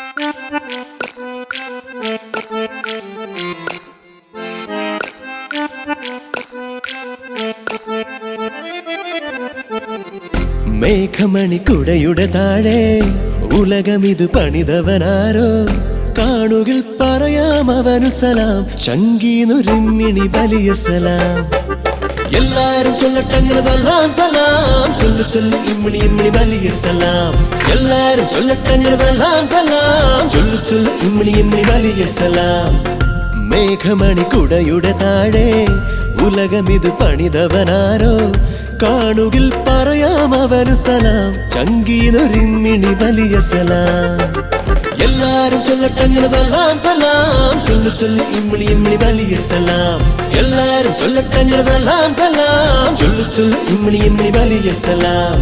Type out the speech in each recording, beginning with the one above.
മേഘമണി കുടയുടെ താഴെ ഉലകമിത് പണിതവനാരോ കാണുകിൽ പറയാം അവനു സലാം ശങ്കീനുരിമ്മിണി വലിയ സലാം എല്ലാരും ചൊല്ലട്ടങ്ങനെ സലാം സലാം ചൊല്ലു ചൊല്ലു ഇമ്മിണി ഇമ്മിണി വലിയ സലാം എല്ലാരും ചൊല്ലട്ടങ്ങനെ സലാം സലാം ചൊല്ലു ചൊല്ലു ഇമ്മിണി ഇമ്മിണി വലിയ സലാം മേഘമണി കുടയുടെ താഴെ ഉലകമിത് പണിതവനാരോ കാണുകിൽ പറയാം അവനു സലാം ചങ്കീനൊരിമ്മിണി വലിയ സലാം എല്ലാരും ചൊല്ലട്ടങ്ങനെ സലാം സലാം ചൊല്ലു ചൊല്ലു ഇമ്മിണി ഇമ്മിണി വലിയ സലാം എല്ലാരും ചൊല്ലട്ടങ്ങനെ സലാം സലാം ചൊല്ലു ചൊല്ലു ഇമ്മിണി ഇമ്മിണി വലിയ സലാം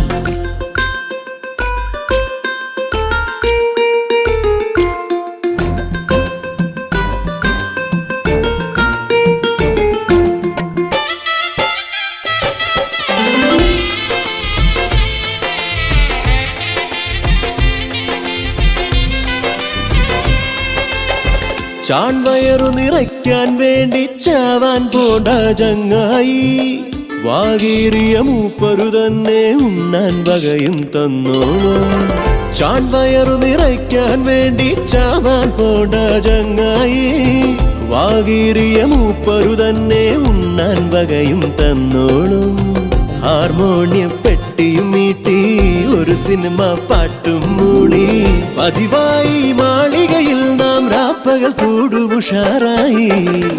ചാൺവയറു നിറയ്ക്കാൻ വേണ്ടി ചാവാൻ പോണ്ട ചങ്ങായി വാകേറിയ മൂപ്പരു തന്നെ ഉണ്ണാൻ വകയും തന്നോളൂ ചാൺവയറു നിറയ്ക്കാൻ വേണ്ടി ചാവാൻ പോണ്ട ചങ്ങായി വാകേറിയ മൂപ്പരു തന്നെ ഉണ്ണാൻ വകയും തന്നോളും ഹാർമോണിയം പെട്ടിയും മീട്ടി ഒരു സിനിമ പാട്ടും മൂളി പതിവായി മാളികയിൽ നാം രാപ്പകൽ കൂടുമുഷാറായി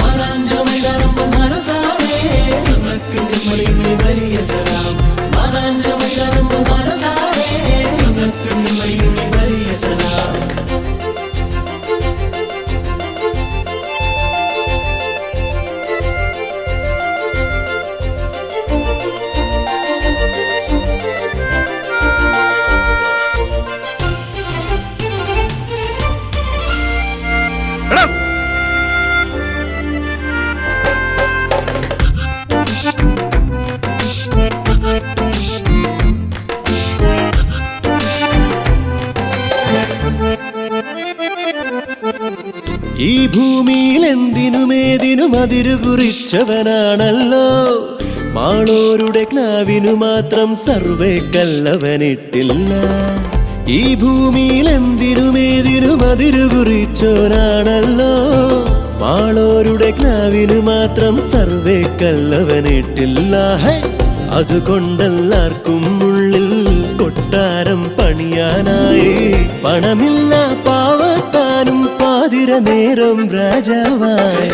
ഈ ഭൂമിയിൽ എന്തിനുമേതിനും അതിരു കുറിച്ചവനാണല്ലോ മാളോരുടെ ക്നാവിനു മാത്രം സർവേ കല്ലവനിട്ടില്ല ഈ ഭൂമിയിൽ എന്തിനുമേതിനും അതിരു കുറിച്ചോനാണല്ലോ മാളോരുടെ ക്നാവിനു മാത്രം സർവേ കല്ലവനിട്ടില്ല ഹേ! അതുകൊണ്ടെല്ലാവർക്കും ഉള്ളിൽ കൊട്ടാരം പണിയാനായി പണമില്ല പാവത്താനും പാതിര നേരം രാജാവായി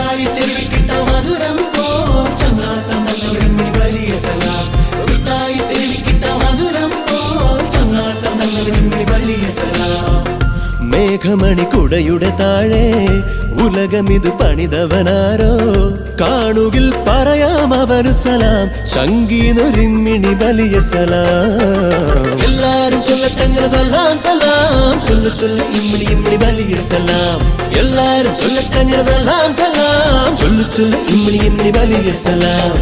മേഘമണി കുടയുടെ താഴെ ഉലകമിത് പണിതവനാരോ കാണുകിൽ പറയാം അവനു സലാം ശങ്കീനൊരിമ്മിണി വലിയ സലാം എല്ലാരും ചൊല്ലട്ടങ്ങനെ സലാം സലാം ചൊല്ലു ചൊല്ലു ഇമ്മിണി ഇമ്മിണി വലിയ സലാം എല്ലാരും ചൊല്ലട്ടങ്ങനെ സലാം സലാം ചൊല്ലു ചൊല്ലു ഇമ്മിണി ഇമ്മിണി വലിയ സലാം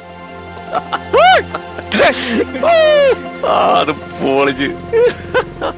ആ, അത് പൊളിച്ച്